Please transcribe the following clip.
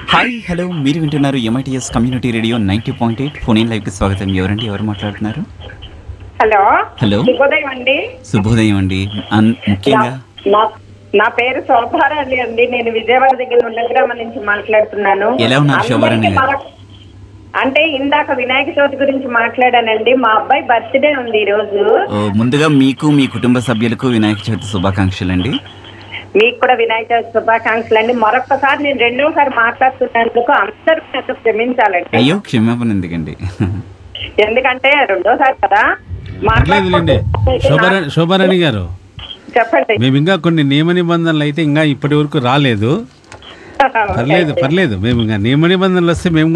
Hi hello మీరు వింటున్నారు MITS community radio ninety point eight phone in లైవ్కి స్వాగతం ఎవరండి ఎవరు మాట్లాడుతున్నారు హలో హలో. శుభోదయం అండి శుభోదయం అండి అన్ ముఖ్యంగా నా- నా పేరు శోభారాణి అండి నేను విజయవాడ దగ్గర ఉండగ్రామం నుంచి మాట్లాడుతున్నాను ఎలా ఉన్నారు శోభారాణి అందరికీ గారు? మరొక- అంటే ఇందాక వినాయక చవితి గురించి మాట్లాడానండి మా అబ్బాయి బర్త్డే ఉంది ఈ రోజు ఓ, ముందుగా మీకు మీ కుటుంబ సభ్యులకు వినాయక చవితి శుభాకాంక్షలు అండి మీకు కూడా వినాయక చవితి శుభాకాంక్షలు అండి మరొకసారి నేను రెండోసారి మాట్లాడుతున్నందుకు అందరూ నన్ను క్షమించాలండి అయ్యో క్షమాపణ ఎందుకండి ఎందుకంటే రెండోసారి కదా పర్లేదులేండి శోభారాణి శోభారాణి గారు చెప్పండి మేము ఇంకా కొన్ని నియమ నిబంధనలు అయితే ఇంకా ఇప్పటి వరకు రాలేదు పర్లేదు పర్లేదు మేము ఇంకా నియమ నిబంధనలు వస్తే మేము